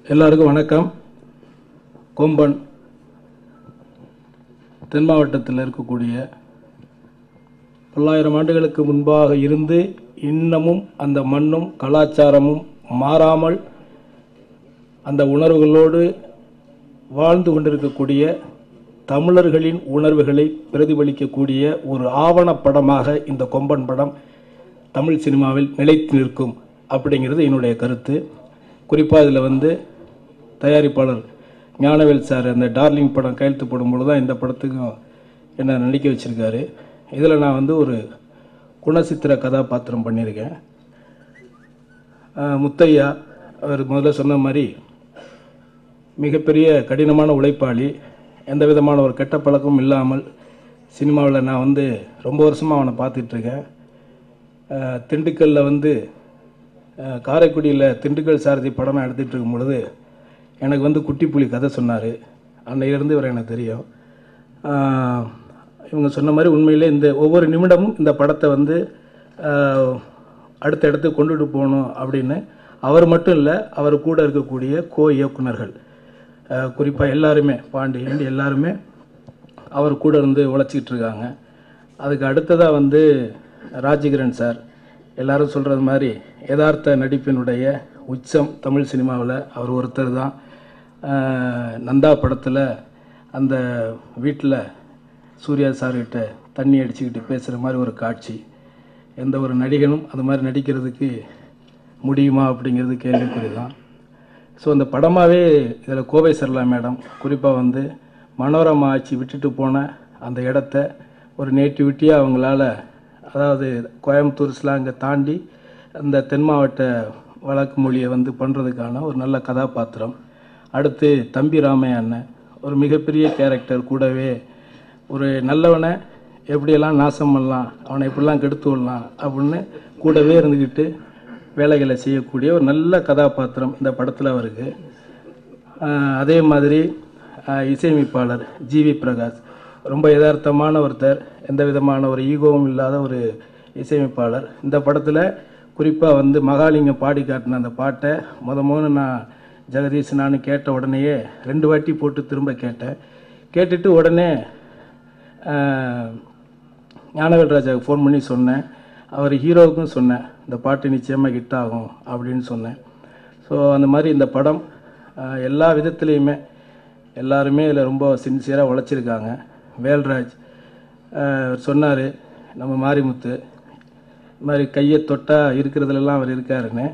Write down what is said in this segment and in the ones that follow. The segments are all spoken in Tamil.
எல்லாருக்கும் வணக்கம் கொம்பன் தென் மாவட்டத்தில் இருக்கக்கூடிய பல்லாயிரம் ஆண்டுகளுக்கு முன்பாக இருந்து இன்னமும் அந்த மண்ணும் கலாச்சாரமும் மாறாமல் அந்த உணர்வுகளோடு வாழ்ந்து கொண்டிருக்கக்கூடிய தமிழர்களின் உணர்வுகளை பிரதிபலிக்கக்கூடிய ஒரு ஆவணப்படமாக இந்த கொம்பன் படம் தமிழ் சினிமாவில் நிலைத்து நிற்கும் அப்படிங்கிறது என்னுடைய கருத்து குறிப்பாக இதில் வந்து தயாரிப்பாளர் ஞானவேல் சார் அந்த டார்லிங் படம் கையெழுத்து போடும்பொழுது தான் இந்த படத்துக்கும் என்ன நடிக்க வச்சுருக்காரு இதில் நான் வந்து ஒரு குணசித்திர கதாபாத்திரம் பண்ணியிருக்கேன் ஆஹ் முத்தையா அவர் முதல்ல சொன்ன மாதிரி மிகப்பெரிய கடினமான உழைப்பாளி எந்த விதமான ஒரு கெட்ட பழக்கமும் இல்லாமல் சினிமாவில் நான் வந்து ரொம்ப வருஷமாக அவனை பார்த்துட்ருக்கேன் திண்டுக்கல்லில் வந்து அஹ், காரைக்குடியில் திண்டுக்கல் சாரதி படம் நான் எடுத்துகிட்டு இருக்கும் பொழுது எனக்கு வந்து குட்டி புலி கதை சொன்னார் அன்னையிலேருந்து இவர் எனக்கு தெரியும் ஆஹ், இவங்க சொன்ன மாதிரி உண்மையிலே இந்த ஒவ்வொரு நிமிடமும் இந்த படத்தை வந்து ஆஹ், அடுத்த இடத்துக்கு கொண்டுட்டு போகணும் அப்படின்னு அவர் மட்டும் இல்லை அவர் கூட இருக்கக்கூடிய கோ இயக்குனர்கள் குறிப்பாக எல்லாருமே பாண்டியன் எல்லாருமே அவர் கூட இருந்து உழைச்சிக்கிட்டு இருக்காங்க அதுக்கு அடுத்ததாக வந்து ராஜகிரண் சார் எல்லாரும் சொல்கிறது மாதிரி யதார்த்த நடிப்பினுடைய உச்சம் தமிழ் சினிமாவில் அவர் ஒருத்தர் தான் ஆஹ் நந்தா படத்தில் அந்த வீட்டில் சூர்யா சார்கிட்ட தண்ணி அடிச்சுக்கிட்டு பேசுகிற மாதிரி ஒரு காட்சி எந்த ஒரு நடிகனும் அது மாதிரி நடிக்கிறதுக்கு முடியுமா அப்படிங்கிறது கேள்விக்குறி தான் ஸோ அந்த படமாகவே இதில் கோவை சரளா மேடம் குறிப்பாக வந்து மனோரமா ஆட்சி விட்டுட்டு போன அந்த இடத்த ஒரு நேட்டிவிட்டியாக அவங்களால அதாவது கோயம்புத்தூர் ஸ்லாங்கை தாண்டி அந்த தென் மாவட்ட வழக்கு மொழியை வந்து பண்ணுறதுக்கான ஒரு நல்ல கதாபாத்திரம் அடுத்து தம்பி ராமையா அண்ணன் ஒரு மிகப்பெரிய கேரக்டர் கூடவே ஒரு நல்லவனை எப்படியெல்லாம் நாசம் பண்ணலாம் அவனை எப்படிலாம் கெடுத்து விடலாம் அப்படின்னு கூடவே இருந்துக்கிட்டு வேலைகளை செய்யக்கூடிய ஒரு நல்ல கதாபாத்திரம் இந்த படத்தில் அவருக்கு ஆஹ் அதே மாதிரி ஆஹ் இசையமைப்பாளர் ஜிவி பிரகாஷ் ரொம்ப யதார்த்தமான ஒருத்தர் எந்த விதமான ஒரு ஈகோவும் இல்லாத ஒரு இசையமைப்பாளர் இந்த படத்தில் குறிப்பாக வந்து மகாலிங்கம் பாடி காட்டின அந்த பாட்டை முத முதல்ல நான் ஜெகதீஷ் நான் கேட்ட உடனேயே ரெண்டு வாட்டி போட்டு திரும்ப கேட்டேன் கேட்டுட்டு உடனே ஆஹ், ஞானவேல் ராஜாவுக்கு ஃபோன் பண்ணி சொன்னேன் அவர் ஹீரோவுக்கும் சொன்னேன் இந்த பாட்டு நிச்சயமாக ஹிட் ஆகும் அப்படின்னு சொன்னேன் ஸோ அந்த மாதிரி இந்த படம் ஆஹ், எல்லா விதத்துலேயுமே எல்லாருமே இதில் ரொம்ப சின்சியராக உழைச்சிருக்காங்க வேல்ராஜ் சொன்னார் நம்ம மாரிமுத்து இது மாதிரி கையை தொட்டா இருக்கிறதுலலாம் அவர் இருக்காருன்னு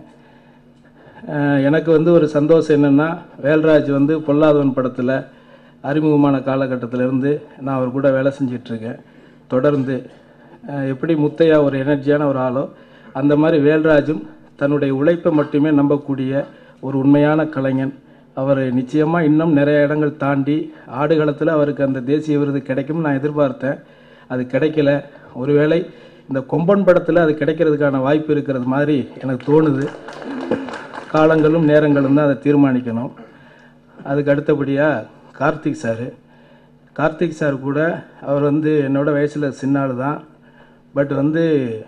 ஆஹ், எனக்கு வந்து ஒரு சந்தோஷம் என்னென்னா வேல்ராஜ் வந்து பொல்லாதவன் படத்தில் அறிமுகமான காலகட்டத்திலேருந்து நான் அவர் கூட வேலை செஞ்சிட்ருக்கேன் தொடர்ந்து ஆஹ், எப்படி முத்தையா ஒரு எனர்ஜியான ஒரு ஆளோ அந்த மாதிரி வேல்ராஜும் தன்னுடைய உழைப்பை மட்டுமே நம்பக்கூடிய ஒரு உண்மையான கலைஞன் அவர் நிச்சயமாக இன்னும் நிறைய இடங்கள் தாண்டி ஆடுகளத்தில் அவருக்கு அந்த தேசிய விருது கிடைக்கும்னு நான் எதிர்பார்த்தேன் அது கிடைக்கல ஒருவேளை இந்த கொம்பன் படத்தில் அது கிடைக்கிறதுக்கான வாய்ப்பு இருக்கிறது மாதிரி எனக்கு தோணுது காலங்களும் நேரங்களும் தான் அதை தீர்மானிக்கணும் அதுக்கு அடுத்தபடியாக கார்த்திக் சார் கார்த்திக் சார் கூட அவர் வந்து என்னோட வயசில் சின்ன ஆள் தான் பட் வந்து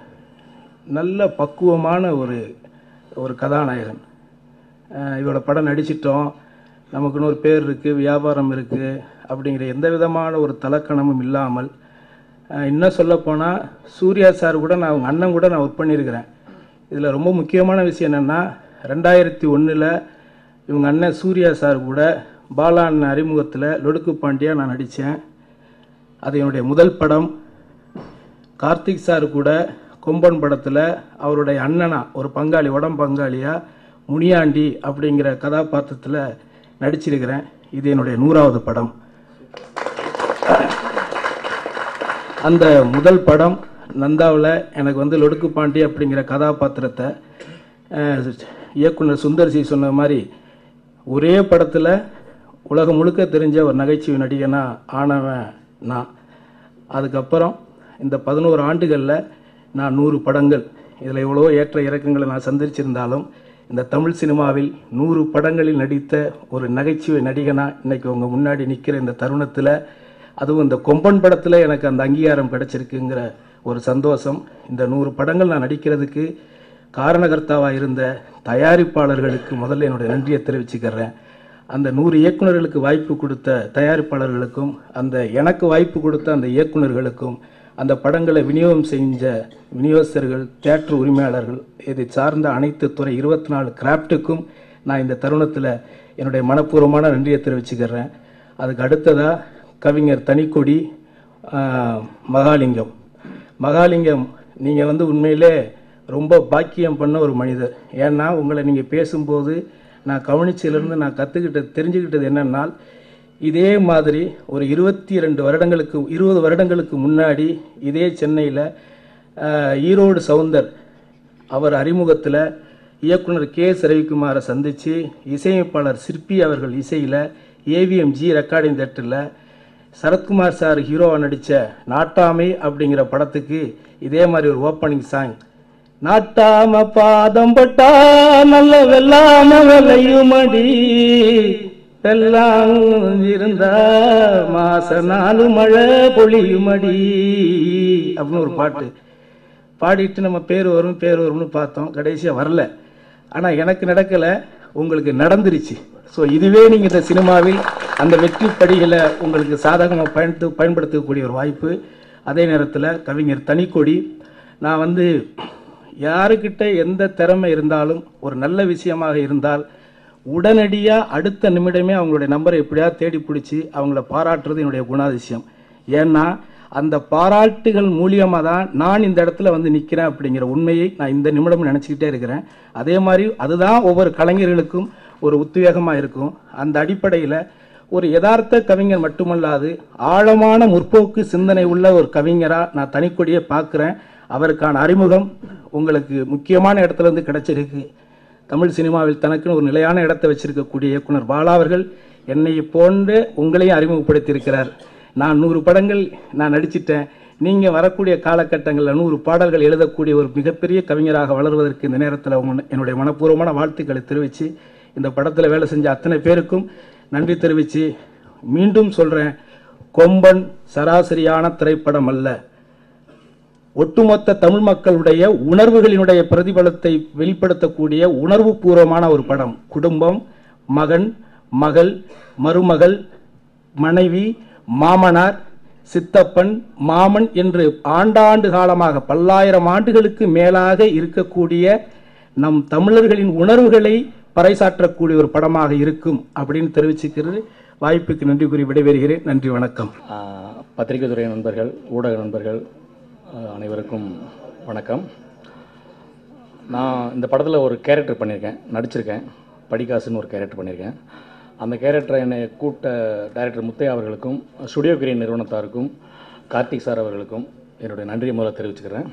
நல்ல பக்குவமான ஒரு ஒரு கதாநாயகன் அஹ் இவரோட படம் நடிச்சிட்டோம் நமக்குன்னு ஒரு பேர் இருக்குது வியாபாரம் இருக்குது அப்படிங்கிற எந்த விதமான ஒரு தலக்கணமும் இல்லாமல் அஹ் இன்னும் சொல்லப்போனால் சூர்யா சார் கூட நான் அவங்க அண்ணன் கூட நான் ஒர்க் பண்ணியிருக்கிறேன் இதில் ரொம்ப முக்கியமான விஷயம் என்னென்னா ரெண்டாயிரத்தி ஒன்றில் இவங்க அண்ணன் சூர்யா சார் கூட பாலா அண்ணன் அறிமுகத்தில் லொடுக்கு பாண்டியா நான் நடித்தேன் அது என்னுடைய முதல் படம் கார்த்திக் சார் கூட கொம்பன் படத்தில் அவருடைய அண்ணனா ஒரு பங்காளி உடம் பங்காளியா முனியாண்டி அப்படிங்கிற கதாபாத்திரத்தில் நடிச்சிருக்கிறேன் இது என்னுடைய நூறாவது படம் அந்த முதல் படம் நந்தாவில் எனக்கு வந்து லொடுக்கு பாண்டி அப்படிங்கிற கதாபாத்திரத்தை அஹ், இயக்குனர் சுந்தர் சி சொன்ன மாதிரி ஒரே படத்தில் உலகம் முழுக்க தெரிஞ்ச ஒரு நகைச்சுவை நடிகனா ஆனவன் நான் அதுக்கப்புறம் இந்த பதினோரு ஆண்டுகளில் நான் நூறு படங்கள் இதில் எவ்வளவோ ஏற்ற இறக்கங்களை நான் சந்திச்சிருந்தாலும் இந்த தமிழ் சினிமாவில் நூறு படங்களில் நடித்த ஒரு நகைச்சுவை நடிகனா இன்னைக்கு உங்கள் முன்னாடி நிற்கிற இந்த தருணத்தில் அதுவும் இந்த கொம்பன் படத்தில் எனக்கு அந்த அங்கீகாரம் கிடைச்சிருக்குங்கிற ஒரு சந்தோஷம் இந்த நூறு படங்கள் நான் நடிக்கிறதுக்கு காரணகர்த்தாவாக இருந்த தயாரிப்பாளர்களுக்கு முதல்ல என்னுடைய நன்றியை தெரிவிச்சுக்கிறேன் அந்த நூறு இயக்குனர்களுக்கு வாய்ப்பு கொடுத்த தயாரிப்பாளர்களுக்கும் அந்த எனக்கு வாய்ப்பு கொடுத்த அந்த இயக்குனர்களுக்கும் அந்த படங்களை விநியோகம் செஞ்ச விநியோகஸ்தர்கள் தியேட்டர் உரிமையாளர்கள் இதை சார்ந்த அனைத்து துறை இருபத்தி நாலு கிராஃப்ட்டுக்கும் நான் இந்த தருணத்தில் என்னுடைய மனப்பூர்வமான நன்றியை தெரிவிச்சுக்கிறேன் அதுக்கு அடுத்ததாக கவிஞர் தனிக்கொடி ஆஹ், மகாலிங்கம் மகாலிங்கம் நீங்கள் வந்து உண்மையிலே ரொம்ப பாக்கியம் பண்ண ஒரு மனிதர் ஏன்னா உங்களை நீங்கள் பேசும்போது நான் கவனிச்சதுலேருந்து நான் கற்றுக்கிட்டது தெரிஞ்சுக்கிட்டது என்னென்னால் இதே மாதிரி ஒரு இருபத்தி ரெண்டு வருடங்களுக்கு இருபது வருடங்களுக்கு முன்னாடி இதே சென்னையில் ஈரோடு சவுந்தர் அவர் அறிமுகத்தில் இயக்குனர் கே எஸ் ரவிக்குமாரை சந்தித்து இசையமைப்பாளர் சிற்பி அவர்கள் இசையில் ஏவிஎம் ஜி ரெக்கார்டிங் தேட்டரில் சரத்குமார் சார் ஹீரோவா நடித்த நாட்டாமை அப்படிங்கிற படத்துக்கு இதே மாதிரி ஒரு ஓப்பனிங் சாங் நாட்டாம பாதம் பட்டா நல்ல வெள்ளாம விளையுமடி வெள்ளாம் இருந்தா மாச நாலு மழை பொழியுமடி அப்படின்னு ஒரு பாட்டு பாடிட்டு நம்ம பேர் வரும் பேர் வரும்னு பார்த்தோம் கடைசியாக வரல ஆனால் எனக்கு நடக்கலை உங்களுக்கு நடந்துருச்சு ஸோ இதுவே நீங்கள் இந்த சினிமாவில் அந்த வெற்றி படிகளை உங்களுக்கு சாதகமாக பயன்படுத்த பயன்படுத்தக்கூடிய ஒரு வாய்ப்பு அதே நேரத்தில் கவிஞர் தனிக்கொடி நான் வந்து யாருக்கிட்ட எந்த திறமை இருந்தாலும் ஒரு நல்ல விஷயமாக இருந்தால் உடனடியாக அடுத்த நிமிடமே அவங்களுடைய நம்பரை எப்படியாவது தேடி பிடிச்சி அவங்கள பாராட்டுறது என்னுடைய குணாதிசயம் ஏன்னா அந்த பாராட்டுகள் மூலியமாக தான் நான் இந்த இடத்துல வந்து நிற்கிறேன் அப்படிங்கிற உண்மையை நான் இந்த நிமிடம் நினச்சிக்கிட்டே இருக்கிறேன் அதே மாதிரி அதுதான் ஒவ்வொரு கலைஞர்களுக்கும் ஒரு உத்வேகமாக இருக்கும் அந்த அடிப்படையில் ஒரு யதார்த்த கவிஞர் மட்டுமல்லாது ஆழமான முற்போக்கு சிந்தனை உள்ள ஒரு கவிஞராக நான் தனிக்கொடியை பார்க்குறேன் அவருக்கான அறிமுகம் உங்களுக்கு முக்கியமான இடத்துல இருந்து கிடைச்சிருக்கு தமிழ் சினிமாவில் தனக்குன்னு ஒரு நிலையான இடத்தை வச்சிருக்கக்கூடிய இயக்குனர் பாலா அவர்கள் என்னை போன்று உங்களையும் அறிமுகப்படுத்தியிருக்கிறார் நான் நூறு படங்கள் நான் நடிச்சிட்டேன் நீங்கள் வரக்கூடிய காலகட்டங்களில் நூறு பாடல்கள் எழுதக்கூடிய ஒரு மிகப்பெரிய கவிஞராக வளர்வதற்கு இந்த நேரத்தில் உங்க என்னுடைய மனப்பூர்வமான வாழ்த்துக்களை தெரிவித்து இந்த படத்தில் வேலை செஞ்ச அத்தனை பேருக்கும் நன்றி தெரிவித்து மீண்டும் சொல்கிறேன் கொம்பன் சராசரியான திரைப்படம் அல்ல ஒட்டுமொத்த தமிழ் மக்களுடைய உணர்வுகளினுடைய பிரதிபலத்தை வெளிப்படுத்தக்கூடிய உணர்வு பூர்வமான ஒரு படம் குடும்பம் மகன் மகள் மருமகள் மனைவி மாமனார் சித்தப்பன் மாமன் என்று ஆண்டாண்டு காலமாக பல்லாயிரம் ஆண்டுகளுக்கு மேலாக இருக்கக்கூடிய நம் தமிழர்களின் உணர்வுகளை பறைசாற்றக்கூடிய ஒரு படமாக இருக்கும் அப்படின்னு தெரிவிச்சுக்கிறது வாய்ப்புக்கு நன்றி கூறி விடைபெறுகிறேன் நன்றி வணக்கம் ஆஹ் பத்திரிகை துறை நண்பர்கள் ஊடக நண்பர்கள் ஆஹ் அனைவருக்கும் வணக்கம் நான் இந்த படத்தில் ஒரு கேரக்டர் பண்ணியிருக்கேன் நடிச்சிருக்கேன் படிகாசுன்னு ஒரு கேரக்டர் பண்ணியிருக்கேன் அந்த கேரக்டரை என்னை கூட்ட டைரக்டர் முத்தையா அவர்களுக்கும் ஸ்டுடியோ கிரீன் நிறுவனத்தாருக்கும் கார்த்திக் சார் அவர்களுக்கும் என்னுடைய நன்றியை முதல்ல தெரிவிச்சுக்கிறேன்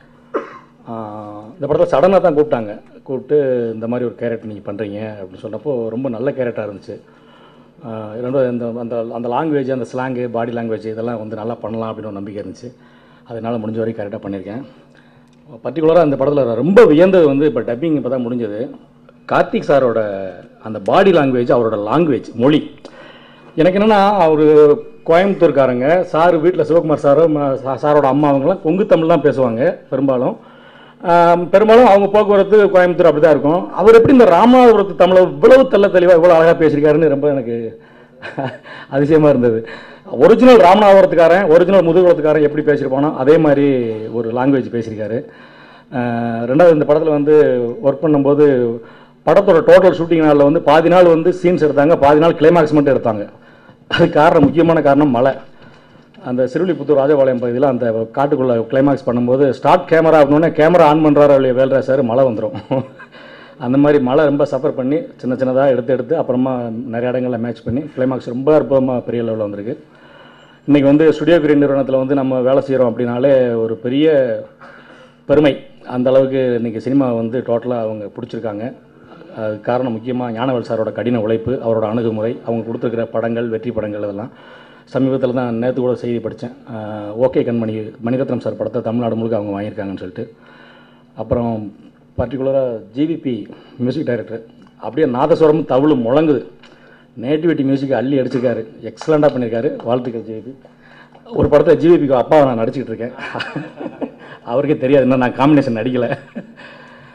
ஆஹ் இந்த படத்தில் சடனாக தான் கூப்பிட்டாங்க கூப்பிட்டு இந்த மாதிரி ஒரு கேரக்டர் நீங்கள் பண்ணுறீங்க அப்படின்னு சொன்னப்போ ரொம்ப நல்ல கேரக்டராக இருந்துச்சு ஆஹ் ரெண்டாவது இந்த அந்த அந்த லாங்குவேஜ் அந்த ஸ்லாங்கு பாடி லாங்குவேஜ் இதெல்லாம் வந்து நல்லா பண்ணலாம் அப்படின்னு ஒரு நம்பிக்கை இருந்துச்சு அதனால் முடிஞ்ச வரைக்கும் கரெக்டாக பண்ணியிருக்கேன் பர்டிகுலராக அந்த படத்தில் ரொம்ப வியந்தது வந்து இப்போ டப்பிங் இப்போ தான் முடிஞ்சது கார்த்திக் சாரோட அந்த பாடி லாங்குவேஜ் அவரோட லாங்குவேஜ் மொழி எனக்கு என்னென்னா அவர் கோயம்புத்தூர்காரங்க சார் வீட்டில் சிவகுமார் சாரோ ம- சா- சாரோட அம்மா அவங்களாம் கொங்கு தமிழ் தான் பேசுவாங்க பெரும்பாலும் ஆம், பெரும்பாலும் அவங்க போக்குவரத்து கோயம்புத்தூர் அப்படி தான் இருக்கும் அவர் எப்படி இந்த ராமநாதபுரத்து தமிழை இவ்வளவு தெள்ள தெளிவாக இவ்வளோ அழகாக பேசியிருக்காருன்னு ரொம்ப எனக்கு அதிசயமாக இருந்தது ஒரிஜினல் ராமநாதபுரத்துக்காரன் ஒரிஜினல் முதுகுளத்துக்காரன் எப்படி பேசியிருப்பானோ அதே மாதிரி ஒரு லாங்குவேஜ் பேசியிருக்காரு ஆஹ் ரெண்டாவது இந்த படத்தில் வந்து ஒர்க் பண்ணும்போது படத்தோட டோட்டல் ஷூட்டிங் நாளில் வந்து பாதி நாள் வந்து சீன்ஸ் எடுத்தாங்க பாதி நாள் கிளைமாக்ஸ் மட்டும் எடுத்தாங்க அதுக்கு காரணம் முக்கியமான காரணம் மழை அந்த சிறுவில்லிபுத்தூர் ராஜபாளையம் பகுதியில் அந்த காட்டுக்குள்ளே கிளைமாக்ஸ் பண்ணும்போது ஸ்டார்ட் கேமரா அப்படின்னோடனே கேமரா ஆன் பண்ணுறாரு இல்லையா வேல்ரா சார் மழை வந்துடும் அந்த மாதிரி மழை ரொம்ப சஃபர் பண்ணி சின்ன சின்னதாக எடுத்து எடுத்து அப்புறமா நிறைய இடங்களில் மேட்ச் பண்ணி கிளைமாக்ஸ் ரொம்ப அற்புதமாக பெரிய லெவலில் வந்திருக்கு இன்றைக்கி வந்து ஸ்டுடியோ கிரீன் நிறுவனத்தில் வந்து நம்ம வேலை செய்கிறோம் அப்படின்னாலே ஒரு பெரிய பெருமை அந்த அளவுக்கு இன்றைக்கி சினிமா வந்து டோட்டலாக அவங்க பிடிச்சிருக்காங்க அது காரணம் முக்கியமாக ஞானவேல் சாரோட கடின உழைப்பு அவரோட அணுகுமுறை அவங்க கொடுத்துருக்கிற படங்கள் வெற்றி படங்கள் இதெல்லாம் சமீபத்தில் தான் நேற்று கூட செய்தி படித்தேன் ஓகே கண்மணி மணிரத்னம் சார் படத்தை தமிழ்நாடு முழுக்க அவங்க வாங்கியிருக்காங்கன்னு சொல்லிட்டு அப்புறம் பர்டிகுலராக ஜிவிபி மியூசிக் டைரக்டர் அப்படியே நாதஸ்வரம் தவிழும் முழங்குது நேட்டிவிட்டி மியூசிக்கை அள்ளி அடிச்சிருக்காரு எக்ஸலண்ட்டாக பண்ணியிருக்காரு வாழ்த்துக்கள் ஜிவிபி ஒரு படத்தில் ஜிவிபிக்கு அப்பாவை நான் நடிச்சுக்கிட்டு இருக்கேன் அவருக்கே தெரியாது இன்னும் நான் காம்பினேஷன் நடிக்கலை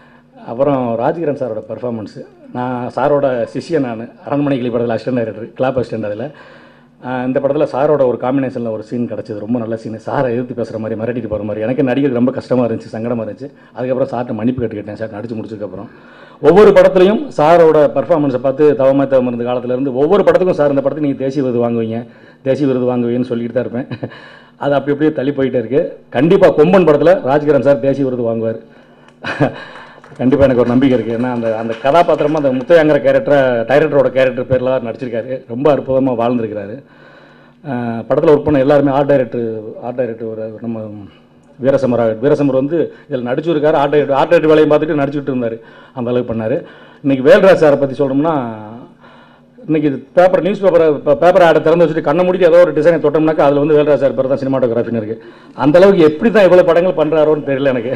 அப்புறம் ராஜ்கிரண் சாரோட பெர்ஃபார்மன்ஸு நான் சாரோட சிஷ்யன் நான் அரண்மனை கிளி படத்தில் அசிஸ்டன்ட் டைரக்டர் கிளாப் அசிஸ்டன்ட் அதில் இந்த படத்தில் சாரோட ஒரு காம்பினேஷனில் ஒரு சீன் கிடச்சிது ரொம்ப நல்ல சீன் சாரை எதிர்த்து பேசுகிற மாதிரி மிரட்டிட்டு போகிற மாதிரி எனக்கு நடிகர் ரொம்ப கஷ்டமாக இருந்துச்சு சங்கடமாக இருந்துச்சு அதுக்கப்புறம் சார்ட்ட மன்னிப்பு கேட்டுக்கிட்டேன் சார் நடிச்சு முடிச்சதுக்கப்புறம் ஒவ்வொரு படத்துலையும் சாரோட பர்ஃபார்மன்ஸை பார்த்து தவமே தவம் இருந்த காலத்துலேருந்து ஒவ்வொரு படத்துக்கும் சார் இந்த படத்துக்கு நீங்கள் தேசிய விருது வாங்குவீங்க தேசிய விருது வாங்குவீங்கன்னு சொல்லிட்டு தான் இருப்பேன் அது அப்படி அப்படியே தள்ளி போயிட்டே இருக்கு கண்டிப்பாக கொம்பன் படத்தில் ராஜ்கிரண் சார் தேசிய விருது வாங்குவார் கண்டிப்பாக எனக்கு ஒரு நம்பிக்கை இருக்குது ஏன்னா அந்த அந்த கதாபாத்திரமாக அந்த முத்தையாங்கிற கேரக்டரை டைரக்டரோட கேரக்டர் பேரில் தான் நடிச்சிருக்காரு ரொம்ப அற்புதமாக வாழ்ந்திருக்கிறாரு படத்தில் ஒர்க் பண்ண எல்லாருமே ஆர்ட் டைரக்டர் ஆர்ட் டைரக்டர் ஒரு நம்ம வீரசமரா வீரசமர் வந்து இதில் நடிச்சிருக்காரு ஆர்ட் டைரக்டர் ஆர்ட் டைரக்டர் வேலையை பார்த்துட்டு நடிச்சுட்டு இருந்தார் அந்த அளவுக்கு பண்ணார் இன்றைக்கி வேல்ராஜ் சாரை பற்றி சொல்லணும்னா இன்னைக்கு பேப்பர் நியூஸ் பேப்பரை பேப்பர் ஆடை திறந்து வச்சுட்டு கண்ணை மூடிட்டு ஏதோ ஒரு டிசைனை தொட்டோம்னாக்கா அதில் வந்து வேல்ராஜ் சார் பேர் தான் சினிமாட்டோகிராஃபின்னு இருக்குது அந்த அளவுக்கு எப்படி தான் இவ்வளோ படங்கள் பண்ணுறாரோன்னு தெரியல எனக்கு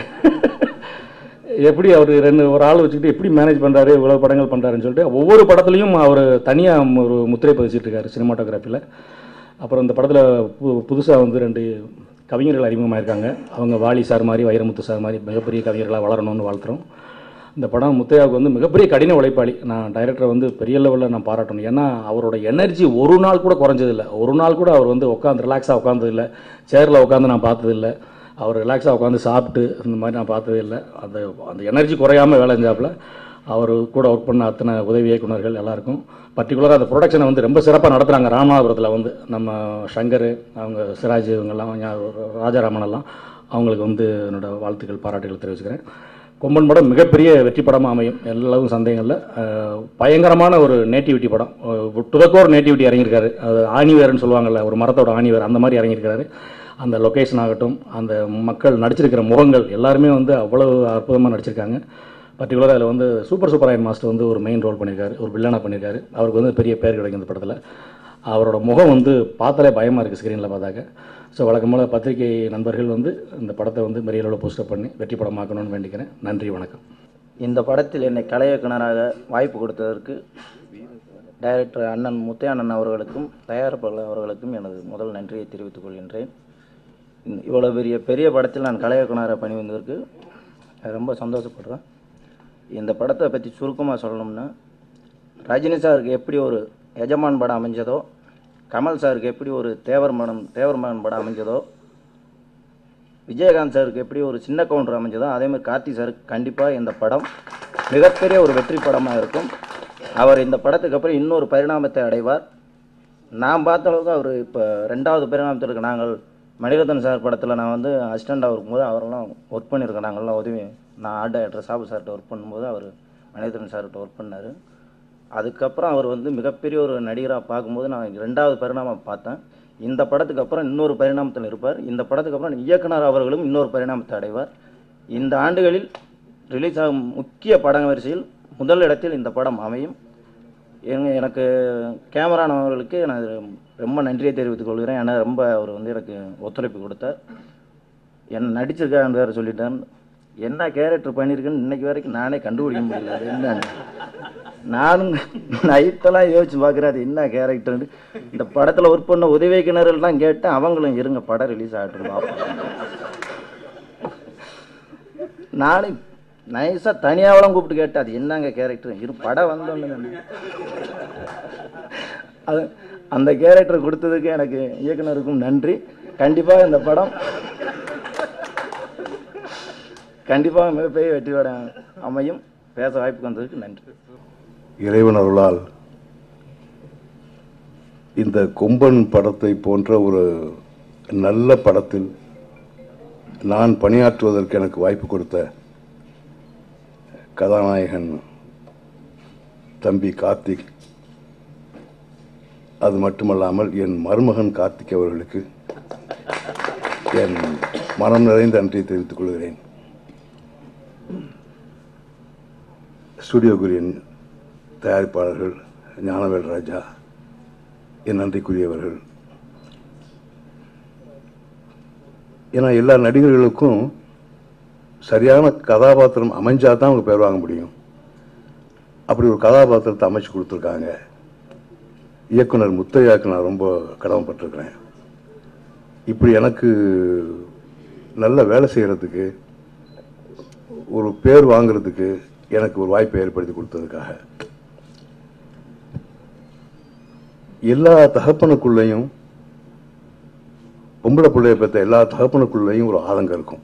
எப்படி அவர் ரெண்டு ஒரு ஆள் வச்சுக்கிட்டு எப்படி மேனேஜ் பண்ணுறாரு இவ்வளோ படங்கள் பண்ணுறாருன்னு சொல்லிட்டு ஒவ்வொரு படத்துலையும் அவர் தனியாக ஒரு முத்திரை பதிச்சிட்டு இருக்காரு சினிமாட்டோகிராஃபியில் அப்புறம் இந்த படத்தில் பு புதுசாக வந்து ரெண்டு கவிஞர்கள் அறிமுகமாயிருக்காங்க அவங்க வாலி சார் மாதிரி வைரமுத்து சார் மாதிரி மிகப்பெரிய கவிஞர்களாக வளரணும்னு வாழ்த்துறோம் இந்த படம் முத்தையாவுக்கு வந்து மிகப்பெரிய கடின உழைப்பாளி நான் டைரக்டரை வந்து பெரிய லெவலில் நான் பாராட்டணும் ஏன்னா அவரோட எனர்ஜி ஒரு நாள் கூட குறைஞ்சதில்லை ஒரு நாள் கூட அவர் வந்து உட்காந்து ரிலாக்ஸாக உட்காந்ததில்லை சேரில் உட்காந்து நான் பார்த்ததில்லை அவர் ரிலாக்ஸாக உட்காந்து சாப்பிட்டு இந்த மாதிரி நான் பார்த்ததே இல்லை அந்த அந்த எனர்ஜி குறையாமல் வேலை செஞ்சாப்புல அவர் கூட ஒர்க் பண்ண அத்தனை உதவி இயக்குனர்கள் எல்லாருக்கும் பர்டிகுலராக அந்த ப்ரொடக்ஷனை வந்து ரொம்ப சிறப்பாக நடத்துகிறாங்க ராமநாதபுரத்தில் வந்து நம்ம சங்கர் அவங்க சிராஜ் இவங்கெல்லாம் ஞா- ராஜாராமன் எல்லாம் அவங்களுக்கு வந்து என்னோட வாழ்த்துக்கள் பாராட்டுகள் தெரிவிச்சுக்கிறேன் கொம்பன் படம் மிகப்பெரிய வெற்றி படமாக அமையும் எல்லாவும் சந்தேகம் இல்லை அஹ், பயங்கரமான ஒரு நேட்டிவிட்டி படம் டுதக்கோர் நேட்டிவிட்டி இறங்கியிருக்காரு அது ஆணிவேர்னு சொல்லுவாங்கல்ல ஒரு மரத்தோட ஆணிவேர் அந்த மாதிரி இறங்கியிருக்காரு அந்த லொக்கேஷன் ஆகட்டும் அந்த மக்கள் நடிச்சிருக்கிற முகங்கள் எல்லாருமே வந்து அவ்வளவு அற்புதமாக நடிச்சிருக்காங்க பர்டிகுலராக அதில் வந்து சூப்பர் சூப்பர் ஆயன் மாஸ்டர் வந்து ஒரு மெயின் ரோல் பண்ணியிருக்காரு ஒரு வில்லனாக பண்ணியிருக்காரு அவருக்கு வந்து பெரிய பேர் கிடைக்கும் இந்த படத்தில் அவரோட முகம் வந்து பார்த்தாலே பயமாக இருக்குது ஸ்க்ரீனில் பார்த்தாக்க ஸோ வழக்கம் போல் பத்திரிகை நண்பர்கள் வந்து இந்த படத்தை வந்து பெரிய அளவில் போஸ்டர் பண்ணி வெற்றி படமாக்கணும்னு வேண்டிக்கிறேன் நன்றி வணக்கம் இந்த படத்தில் என்னை கலை இயக்குனராக வாய்ப்பு கொடுத்ததற்கு டைரக்டர் அண்ணன் முத்தையண்ணன் அவர்களுக்கும் தயாரிப்பாளர் அவர்களுக்கும் எனது முதல் நன்றியை தெரிவித்துக் கொள்கின்றேன் இந்த- இவ்வளவு பெரிய பெரிய படத்தில் நான் கலை இயக்குனராக பணி வந்ததற்கு ரொம்ப சந்தோஷப்படுறேன் இந்த படத்தை பற்றி சுருக்கமாக சொல்லணும்னா ரஜினி சாருக்கு எப்படி ஒரு எஜமான் படம் அமைஞ்சதோ கமல் சாருக்கு எப்படி ஒரு தேவர் மடம் தேவர் மகன் படம் அமைஞ்சதோ விஜயகாந்த் சாருக்கு எப்படி ஒரு சின்ன கவுண்டர் அமைஞ்சதோ அதே மாதிரி கார்த்தி சாருக்கு கண்டிப்பாக இந்த படம் மிகப்பெரிய ஒரு வெற்றி படமாக இருக்கும் அவர் இந்த படத்துக்கு அப்புறம் இன்னொரு பரிணாமத்தை அடைவார் நான் பார்த்த அளவுக்கு அவர் இப்போ ரெண்டாவது பரிணாமத்திற்கு நாங்கள் மணிரத்னம் சார் படத்தில் நான் வந்து அசிஸ்டண்டாக இருக்கும்போது அவரெல்லாம் ஒர்க் பண்ணியிருக்கேன் நாங்கள்லாம் உதவி நான் ஆர்ட் டைரக்டர் சாபு சார்கிட்ட ஒர்க் பண்ணும்போது அவர் மணிரத்னம் சார்கிட்ட ஒர்க் பண்ணார் அதுக்கப்புறம் அவர் வந்து மிகப்பெரிய ஒரு நடிகராக பார்க்கும்போது நான் ரெண்டாவது பரிணாமம் பார்த்தேன் இந்த படத்துக்கு அப்புறம் இன்னொரு பரிணாமத்தில் இருப்பார் இந்த படத்துக்கு அப்புறம் இயக்குனர் அவர்களும் இன்னொரு பரிணாமத்தை அடைவார் இந்த ஆண்டுகளில் ரிலீஸ் ஆகும் முக்கிய பட வரிசையில் முதல் இடத்தில் இந்த படம் அமையும் எங்க- எனக்கு கேமரான் அவர்களுக்கு நான் ரொம்ப நன்றியை தெரிவித்துக் கொள்கிறேன் ஏன்னா ரொம்ப அவர் வந்து எனக்கு ஒத்துழைப்பு கொடுத்தார் என்ன நடிச்சிருக்கான்னு வேறு சொல்லிட்டேன் என்ன கேரக்டர் பண்ணியிருக்கேன்னு இன்னைக்கு வரைக்கும் நானே கண்டுபிடிக்க முடியல அது என்னன்னு நானும் நைட்டெல்லாம் யோசிச்சு பார்க்குறேன் அது என்ன கேரக்டர்னு இந்த படத்தில் ஒர்க் பண்ண உதவி இயக்குனர்கள்லாம் கேட்டேன் அவங்களும் இருங்க படம் ரிலீஸ் ஆகட்டும் பார்ப்போம் நானும் நைஸாக தனியாவெல்லாம் கூப்பிட்டு கேட்டேன் அது என்னங்க கேரக்டர் இரு படம் வந்தோன்னு அது அந்த கேரக்டர் கொடுத்ததுக்கு எனக்கு இயக்குனருக்கும் நன்றி கண்டிப்பாக இந்த படம் கண்டிப்பாக மிகப்பெரிய வெற்றி படம் அமையும் பேச வாய்ப்பு வந்ததுக்கு நன்றி இறைவன் அருளால் இந்த கொம்பன் படத்தை போன்ற ஒரு நல்ல படத்தில் நான் பணியாற்றுவதற்கு எனக்கு வாய்ப்பு கொடுத்த கதாநாயகன் தம்பி கார்த்திக் அது மட்டுமல்லாமல் என் மருமகன் கார்த்திக் அவர்களுக்கு என் மனம் நிறைந்த நன்றியை தெரிவித்துக் கொள்கிறேன் ஸ்டுடியோ குரியன் தயாரிப்பாளர்கள் ஞானவேல் ராஜா என் நன்றிக்குரியவர்கள் ஏன்னா எல்லா நடிகர்களுக்கும் சரியான கதாபாத்திரம் அமைஞ்சா தான் அவங்க பேர் வாங்க முடியும் அப்படி ஒரு கதாபாத்திரத்தை அமைச்சு கொடுத்துருக்காங்க இயக்குனர் முத்தையாக்கு நான் ரொம்ப கடமைப்பட்டிருக்கிறேன் இப்படி எனக்கு நல்ல வேலை செய்கிறதுக்கு ஒரு பேர் வாங்குறதுக்கு எனக்கு ஒரு வாய்ப்பை ஏற்படுத்தி கொடுத்ததுக்காக எல்லா தகப்பனுக்குள்ளேயும் பொம்பளை பிள்ளைய பெற்ற எல்லா தகப்பனுக்குள்ளேயும் ஒரு ஆதங்கம் இருக்கும்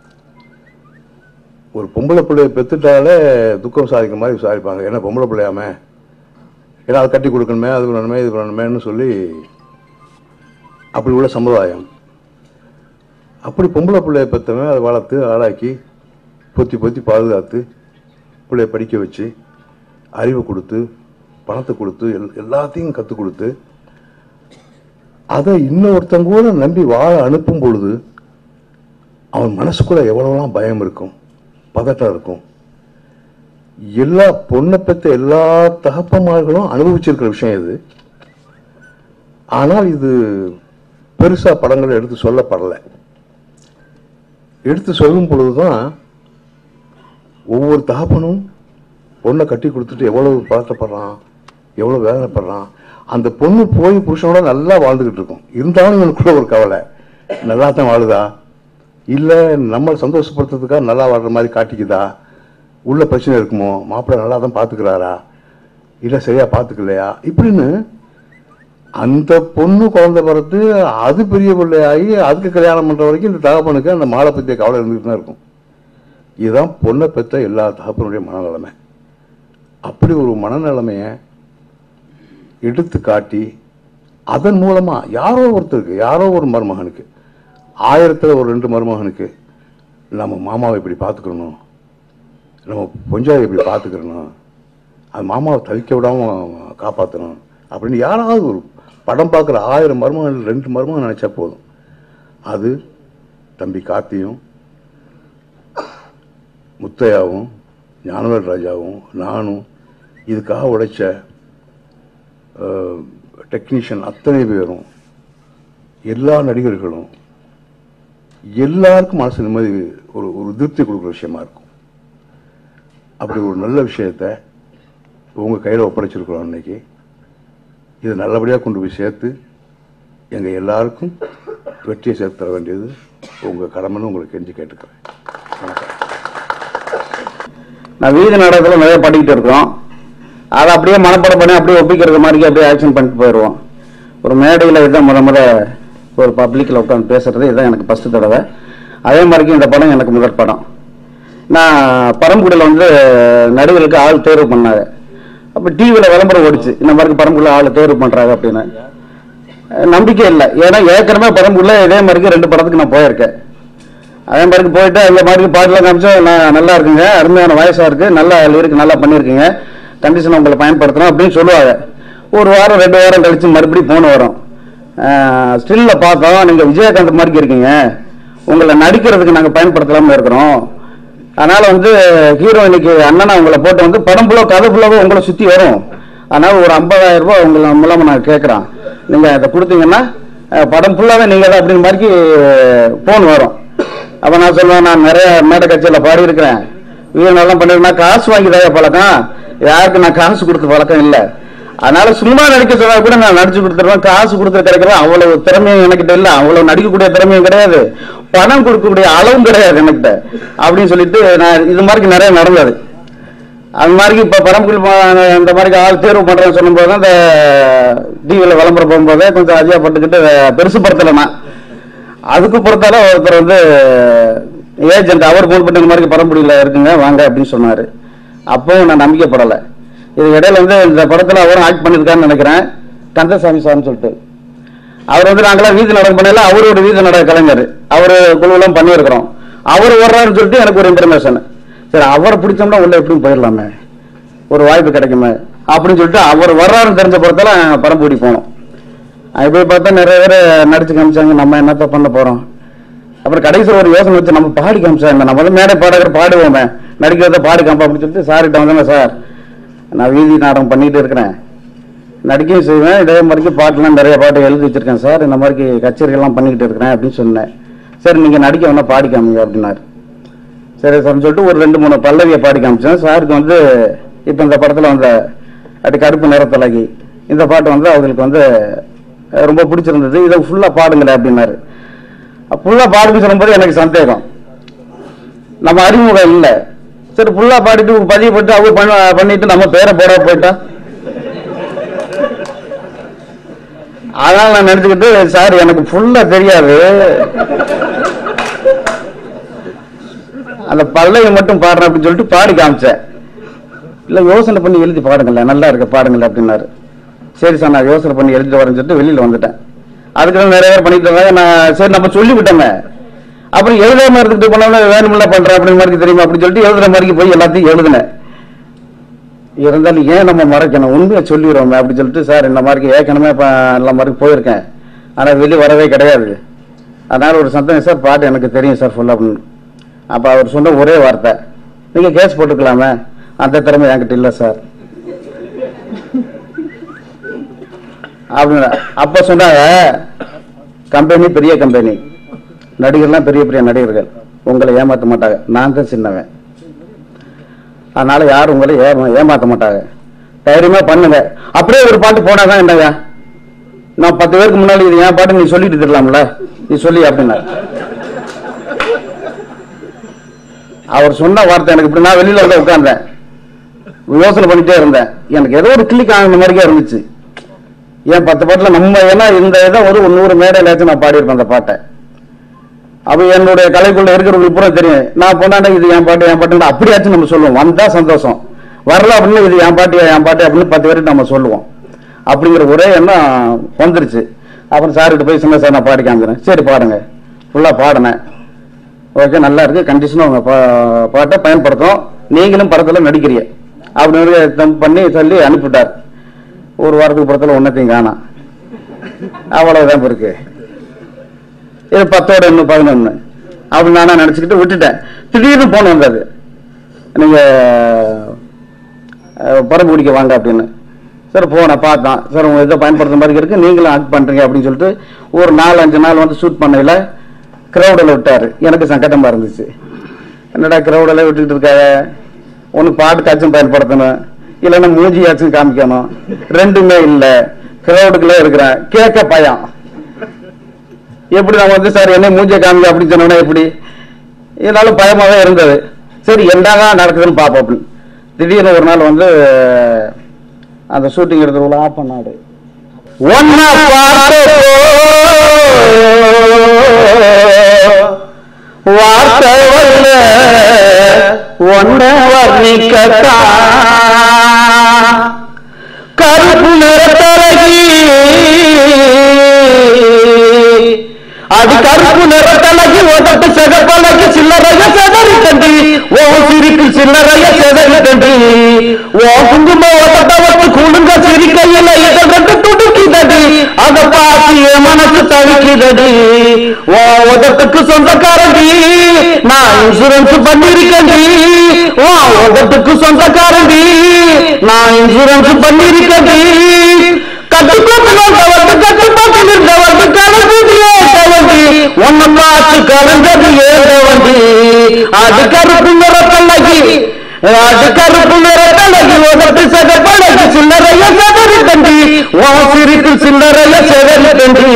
ஒரு பொம்பளை பிள்ளைய பெற்றுட்டாலே துக்கம் சாதிக்க மாதிரி விசாரிப்பாங்க ஏன்னா பொம்பளை பிள்ளையாமே ஏன்னா அதை கட்டி கொடுக்கணுமே அது பண்ணணுமே இது பண்ணணுமேன்னு சொல்லி அப்படி உள்ள சமுதாயம் அப்படி பொம்பளை பிள்ளைய பெற்றவன் அதை வளர்த்து ஆளாக்கி பொத்தி பொத்தி பாதுகாத்து பிள்ளைய படிக்க வச்சு அறிவை கொடுத்து பணத்தை கொடுத்து எல் எல்லாத்தையும் கற்றுக் கொடுத்து அதை இன்னொருத்தங்க கூட நம்பி வாழ அனுப்பும் பொழுது அவன் மனசுக்குள்ள எவ்வளவுலாம் பயம் இருக்கும் பதட்டம் இருக்கும் எல்லா பொண்ணை பெற்ற எல்லா தகப்பமார்களும் அனுபவிச்சிருக்கிற விஷயம் இது ஆனால் இது பெருசா படங்கள் எடுத்து சொல்லப்படலை எடுத்து சொல்லும் பொழுதுதான் ஒவ்வொரு தகப்பனும் பொண்ணை கட்டி கொடுத்துட்டு எவ்வளவு பதட்டப்படுறான் எவ்வளவு வேதனைப்படுறான் அந்த பொண்ணு போய் புருஷனோட நல்லா வாழ்ந்துகிட்டு இருக்கும் இருந்தாலும் எனக்குள்ள ஒரு கவலை நல்லா தான் வாழுதா இல்லை நம்மளை சந்தோஷப்படுத்துறதுக்காக நல்லா வாழ்ற மாதிரி காட்டிக்குதா உள்ள பிரச்சனை இருக்குமோ மாப்பிள்ளை நல்லா தான் பார்த்துக்கிறாரா இல்லை சரியா பார்த்துக்கலையா இப்படின்னு அந்த பொண்ணு குழந்தை பிறந்து அது பெரிய பிள்ளையாகி அதுக்கு கல்யாணம் பண்ற வரைக்கும் இந்த தகப்பனுக்கு அந்த மாலை பற்றிய கவலை இருந்துகிட்டு தான் இருக்கும் இதுதான் பொண்ணை பெற்ற எல்லா தகப்பனுடைய மனநிலைமை அப்படி ஒரு மனநிலைமையை எடுத்து காட்டி அதன் மூலமா யாரோ ஒருத்தருக்கு யாரோ ஒரு மருமகனுக்கு ஆயிரத்துல ஒரு ரெண்டு மருமகனுக்கு நம்ம மாமாவை இப்படி பார்த்துக்கணும் நம்ம பொஞ்சாவை இப்படி பார்த்துக்கிறணும் அது மாமாவை தவிக்க விடாம காப்பாற்றணும் அப்படின்னு யாராவது ஒரு படம் பார்க்குற ஆயிரம் மருமகன் ரெண்டு மருமகன் நினைச்சா போதும் அது தம்பி கார்த்தியும் முத்தையாவும் ஞானவேல் ராஜாவும் நானும் இதுக்காக உழைச்ச டெக்னீஷியன் அத்தனை பேரும் எல்லா நடிகர்களும் எல்லாருக்கும் மனசு நிம்மதி ஒரு ஒரு திருப்தி கொடுக்குற விஷயமா இருக்கும் அப்படி ஒரு நல்ல விஷயத்த உங்கள் கையில் ஒப்படைச்சிருக்கிறோம் இன்னைக்கு இதை நல்லபடியாக கொண்டு போய் சேர்த்து எங்கள் எல்லாருக்கும் வெற்றியை சேர்த்து தர வேண்டியது உங்கள் கடமைன்னு உங்களுக்கு கெஞ்சி கேட்டுக்கிறேன் வணக்கம் நான் வீதி நாடகத்தில் நிறைய படிக்கிட்டு இருக்கோம் அதை அப்படியே மனப்பாடம் பண்ணி அப்படியே ஒப்பிக்கிறது மாதிரி அப்படியே ஆக்ஷன் பண்ணிட்டு போயிடுவோம் ஒரு மேடையில் இதுதான் முத முத ஒரு பப்ளிக்கில் உட்காந்து பேசுறது இதுதான் எனக்கு ஃபஸ்ட்டு தடவை அதே மாதிரிக்கு இந்த படம் எனக்கு முதல் படம் நான் பரம்புடியில் வந்து நடிகர்களுக்கு ஆள் தேர்வு பண்ணாங்க அப்போ டிவியில் விளம்பரம் ஓடிச்சு இந்த மாதிரி பரம்புடியில் ஆள் தேர்வு பண்ணுறாங்க அப்படின்னு அஹ் நம்பிக்கை இல்லை ஏன்னா ஏற்கனவே பரம்புடியில் இதே மாதிரிக்கு ரெண்டு படத்துக்கு நான் போயிருக்கேன் அதே மாதிரி போயிட்டு அந்த மாதிரி பாட்டுலாம் காமிச்சா நான் நல்லா இருக்குங்க அருமையான வயசா இருக்கு நல்லா லிரிக் நல்லா பண்ணியிருக்கீங்க கண்டிஷன் உங்களை பயன்படுத்தணும் அப்படின்னு சொல்லுவாங்க ஒரு வாரம் ரெண்டு வாரம் கழிச்சு மறுபடியும் போன வரும் ஸ்டில்ல பார்த்தோம் நீங்க விஜயகாந்த் மாதிரி இருக்கீங்க உங்களை நடிக்கிறதுக்கு நாங்க பயன்படுத்தலாம இருக்கிறோம் அதனால வந்து ஹீரோயினுக்கு அண்ணனா உங்களை போட்டு வந்து படம் ஃபுல்லாக கதை ஃபுல்லாக உங்களை சுத்தி வரும் அதனால ஒரு ஐம்பதாயிரம் ரூபாய் உங்களை மூலமா நான் கேட்குறேன் நீங்க அதை கொடுத்தீங்கன்னா அஹ், படம் ஃபுல்லாவே நீங்க தான் அப்படின்னு மாதிரி போன் வரும் அப்ப நான் சொல்லுவேன் நான் நிறைய மேடை கட்சியில பாடி இருக்கிறேன் வீடு நல்லா பண்ணிருக்கேன் காசு வாங்கி தர பழக்கம் யாருக்கு நான் காசு கொடுத்த பழக்கம் இல்லை அதனால சும்மா நடிக்க சொன்னா கூட நான் நடிச்சு கொடுத்துருவேன் காசு கொடுத்து கிடைக்கிறேன் அவ்வளவு திறமையும் எனக்கிட்ட இல்லை அவ்வளவு நடிக்கக்கூடிய திறமையும் கிடையாது பணம் கொடுக்கக்கூடிய அளவும் கிடையாது எனக்கிட்ட அப்படின்னு சொல்லிட்டு நான் இது மாதிரி நிறைய நடந்தது அது மாதிரி இப்ப பரம்புகள் இந்த மாதிரி ஆள் தேர்வு பண்றேன்னு சொல்லும்போது அந்த டிவியில விளம்பரம் போகும்போதே கொஞ்சம் அதிகப்பட்டுக்கிட்டு பெருசுப்படுத்தலை நான் அதுக்கு பொறுத்தால ஒருத்தர் வந்து ஏஜென்ட் அவர் ஃபோன் பண்ணி இந்த மாதிரி பரம்புடியில் இருக்குங்க வாங்க அப்படின்னு சொன்னாரு அப்பவும் நான் நம்பிக்கைப்படலை இது இடையில வந்து இந்த படத்துல அவரும் ஆக்ட் பண்ணியிருக்காருன்னு நினைக்கிறேன் கந்தசாமி சார்னு சொல்லிட்டு அவர் வந்து நாங்களாம் வீதி நாடகம் பண்ணல அவரு ஒரு வீதி நாடக கலைஞர் அவர் குழுவெல்லாம் பண்ணியிருக்கிறோம் அவர் வர்றாருன்னு சொல்லிட்டு எனக்கு ஒரு இன்ஃபர்மேஷன் சரி அவரை பிடிச்சோம்னா உள்ள எப்படியும் போயிடலாமே ஒரு வாய்ப்பு கிடைக்குமே அப்படின்னு சொல்லிட்டு அவர் வர்றாருன்னு தெரிஞ்ச பொறுத்தால பரம்புடி போனோம் அது போய் பார்த்தா நிறைய பேர் நடிச்சு காமிச்சாங்க நம்ம என்னத்த பண்ண போறோம் அப்புறம் கடைசியில் ஒரு யோசனை வச்சு நம்ம பாடி காமிச்சாங்க நம்ம வந்து மேடை பாடகர் பாடுவோமே நடிக்கிறத பாடி காமிப்போம் அப்படின்னு சொல்லிட்டு சார்கிட்ட வந்தேன் சார் நான் வீதி நாடகம் பண்ணிட்டு இருக்கிறேன் நடிக்கையும் செய்வேன் இதே மாதிரி பாட்டுலாம் நிறைய பாட்டு எழுதி வச்சிருக்கேன் சார் இந்த மாதிரி கச்சேரிகள்லாம் பண்ணிக்கிட்டு இருக்கிறேன் அப்படின்னு சொன்னேன் சரி நீங்க நடிக்க வேணா பாடி காமிங்க அப்படின்னாரு சரி சார்னு சொல்லிட்டு ஒரு ரெண்டு மூணு பல்லவியை பாடி காமிச்சேன் சாருக்கு வந்து இப்போ இந்த படத்தில் வந்த அது கருப்பு நிறத்தலகி இந்த பாட்டு வந்து அவங்களுக்கு வந்து அஹ், ரொம்ப பிடிச்சிருந்தது இதை ஃபுல்லாக பாடுங்களேன் அப்படின்னாரு ஃபுல்லாக பாடுன்னு சொல்லும்போது எனக்கு சந்தேகம் நம்ம அறிமுகம் இல்லை சரி ஃபுல்லாக பாடிட்டு பதிவு போட்டு அவங்க பண்ண பண்ணிட்டு நம்ம பேரை போட போயிட்டா அதனால நான் நினைச்சுக்கிட்டு சார் எனக்கு ஃபுல்லா தெரியாது அந்த பல்லையை மட்டும் பாடுறேன் அப்படின்னு சொல்லிட்டு பாடி காமிச்சேன் இல்ல யோசனை பண்ணி எழுதி பாடுங்களேன் நல்லா இருக்கு பாடுங்களேன் அப்படின்னாரு சரி சார் நான் யோசனை பண்ணி எழுதிட்டு வரேன்னு சொல்லிட்டு வெளியில வந்துட்டேன் அதுக்கு நிறைய பேர் பண்ணிட்டு இருந்தாங்க நான் சரி நம்ம சொல்லி விட்டோங்க அப்புறம் எழுதாம இருந்துட்டு போனோம்னா வேணுமில்ல பண்றேன் அப்படின்னு மாதிரி தெரியுமா அப்படின்னு சொல்லிட்டு எழுதுற மாதிரி போய் எல்லாத்தையும் எழுதினேன் இருந்தாலும் ஏன் நம்ம மறைக்கணும் உண்மையை சொல்லிடுறோமே அப்படின்னு சொல்லிட்டு சார் இந்த மாதிரி ஏற்கனவே இப்போ எல்லா மாதிரி போயிருக்கேன் ஆனால் வெளியே வரவே கிடையாது அதனால ஒரு சந்தேகம் சார் பாட்டு எனக்கு தெரியும் சார் ஃபுல்லாக அப்படின்னு அப்போ அவர் சொன்ன ஒரே வார்த்தை நீங்கள் கேஸ் போட்டுக்கலாமே அந்த திறமை என்கிட்ட இல்லை சார் அப்படின்னு அப்போ சொன்னாங்க கம்பெனி பெரிய கம்பெனி நடிகர்லாம் பெரிய பெரிய நடிகர்கள் உங்களை ஏமாற்ற மாட்டாங்க நான் தான் சின்னவன் அதனால யாரும் உங்களை ஏமா ஏமாத்த மாட்டாங்க தைரியமா பண்ணுங்க அப்படியே ஒரு பாட்டு போனாதான் என்னங்க நான் பத்து பேருக்கு முன்னாடி இது என் பாட்டு நீ சொல்லிட்டு இருக்கலாம்ல நீ சொல்லி அப்படின்னா அவர் சொன்ன வார்த்தை எனக்கு இப்படி நான் வெளியில வந்து உட்கார்ந்தேன் யோசனை பண்ணிட்டே இருந்தேன் எனக்கு ஏதோ ஒரு கிளிக் ஆகின மாதிரியே இருந்துச்சு ஏன் பத்து பாட்டுல நம்ம ஏன்னா இந்த இதை ஒரு நூறு மேடையிலாச்சும் நான் பாடியிருப்பேன் அந்த பாட்டை அப்ப என்னுடைய கலைக்குள்ள இருக்கிறவங்களுக்கு பூரா தெரியும் நான் போனாண்டா இது என் பாட்டு என் பாட்டு அப்படியாச்சும் நம்ம சொல்லுவோம் வந்தா சந்தோஷம் வரல அப்படின்னு இது என் பாட்டு என் பாட்டு அப்படின்னு பத்து பேருக்கு நம்ம சொல்லுவோம் அப்படிங்கிற ஒரே எண்ணம் வந்துருச்சு அப்புறம் சார்கிட்ட போய் சொன்ன சார் நான் பாடி காமிக்கிறேன் சரி பாடுங்க ஃபுல்லா பாடினேன் ஓகே நல்லா இருக்கு கண்டிஷனும் உங்க பா- பாட்டை பயன்படுத்தும் நீங்களும் படத்துல நடிக்கிறீங்க அப்படின்னு தம் பண்ணி சொல்லி அனுப்பிவிட்டார் ஒரு வாரத்துக்கு படத்துல ஒன்னத்தையும் காணாம் அவ்வளவுதான் இப்ப இருக்கு இது பத்தோட இன்னும் பதினொன்னு அப்படி நானா நினைச்சுக்கிட்டு விட்டுட்டேன் திடீர்னு போன் வந்தது நீங்க அஹ், படம் பிடிக்க வாங்க அப்படின்னு சார் போனை பார்த்தேன் சார் உங்க இதை பயன்படுத்துற மாதிரி இருக்கு நீங்களும் ஆக்ட் பண்றீங்க அப்படின்னு சொல்லிட்டு ஒரு நாலு அஞ்சு நாள் வந்து ஷூட் பண்ணையில கிரௌடில் விட்டாரு எனக்கு சங்கடமா இருந்துச்சு என்னடா கிரௌடில் விட்டுக்கிட்டு இருக்காங்க உனக்கு பாட்டுக்காச்சும் பயன்படுத்தணும் இல்லைன்னா மூஞ்சியாச்சும் காமிக்கணும் ரெண்டுமே இல்லை கிரௌடுக்குள்ளே இருக்கிறேன் கேட்க பயம் எப்படி நான் வந்து சார் என்ன மூஞ்ச காமிக்க அப்படின்னு சொன்னோன்னா எப்படி இருந்தாலும் பயமாவே இருந்தது சரி என்னதான் நடக்குதுன்னு பார்ப்போம் அப்படின்னு திடீர்னு ஒரு நாள் வந்து அந்த ஷூட்டிங் எடுத்து ஆஃப் பண்ணாடு ஒன்ன வார்த்தை வரல ஒன்ன வர்ணிக்கத்தான் கருப்பு நிறத்தழகி அது கருப்பு நிறத்தழகி உதட்டு சிகப்பழகி சில்லறைய செதறி தண்டி ஓ சிரிக்கு சில்லறைய செதறி தண்டி ஓ குங்கும உதட்ட வச்சு குழுங்க சிரிக்கையில இதழ் ரெண்டு துடுக்கிதடி அத பார்த்து என் மனசு தவிக்குதடி ஓ உதட்டுக்கு சொந்தக்காரண்டி நான் இன்சூரன்ஸ் பண்ணிருக்கேன்டி ஓ உதட்டுக்கு சொந்தக்காரண்டி நான் இன்சூரன்ஸ் பண்ணிருக்கேன்டி கட்டுப்பாட்டு வந்தவர்க்கு கட்டுப்பாட்டு நின்றவர்க்கு கலந்தது ஏற்றவண்டி உன்னை பார்த்து கலந்தது ஏற்றவண்டி அது கருப்பு நிறத்தல்லகி அது கருப்பு நிறத்தல்லகி உதட்டு சகப்பழகி சில்லறைய செதறி தண்டி உன் சிரிப்பு சில்லறைய செதறி தண்டி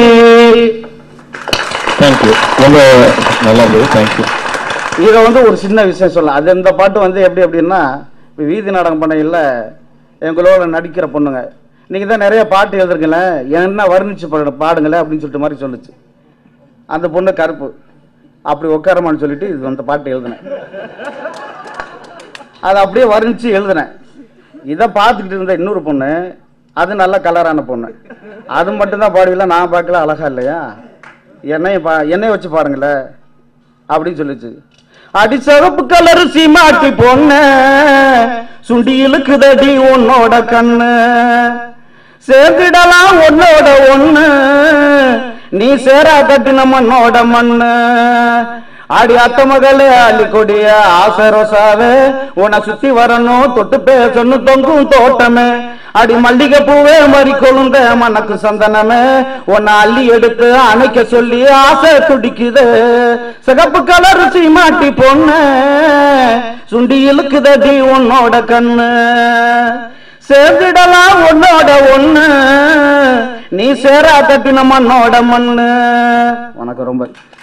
தேங்க்யூ ரொம்ப நல்லா இருந்தது தேங்க்யூ இதை வந்து ஒரு சின்ன விஷயம் சொல்லலாம் அது இந்த பாட்டு வந்து எப்படி அப்படின்னா இப்ப வீதி நாடகம் பண்ணையில் எங்களோட நடிக்கிற பொண்ணுங்க நீங்கள் தான் நிறைய பாட்டு எழுதுருக்கல என்ன வர்ணிச்சு பாடு பாடுங்களேன் அப்படின்னு சொல்லிட்டு மாதிரி சொல்லுச்சு அந்த பொண்ணு கருப்பு அப்படி உட்காரமான்னு சொல்லிட்டு இது அந்த பாட்டு எழுதினேன் அதை அப்படியே வர்ணிச்சு எழுதினேன் இதை பார்த்துக்கிட்டு இருந்த இன்னொரு பொண்ணு அது நல்ல கலரான பொண்ணு அது மட்டும்தான் பாடுவீங்களா நான் பார்க்கல அழகா இல்லையா என்னைய பா என்னைய வச்சு பாருங்களேன் அப்படின்னு சொல்லுச்சு அடி சிவப்பு கலர் சீமாட்டி பொண்ணு சுண்டி இழுக்குதடி உன்னோட கண்ணு சேர்ந்துடலாம் உன்னோட ஒண்ணு நீ சேரா கட்டின மண்ணோட மண்ணு அடி அத்த மகளே அள்ளி கொடிய ஆசை ரோசாவே உன்னை சுத்தி வரணும் தொட்டு பேசணும் தொங்கும் தோட்டமே அடி மல்லிகை பூவே மறி கொழுந்த மனக்கு சந்தனமே உன்னை அள்ளி எடுத்து அணைக்க சொல்லி ஆசை துடிக்குது சிகப்பு கலர் சீமாட்டி பொண்ணு சுண்டி இழுக்குதடி உன்னோட கண்ணு சேர்ந்துடலாம் உன்னோட ஒண்ணு நீ சேரா தட்டின மண்ணோட மண்ணு உனக்கு ரொம்ப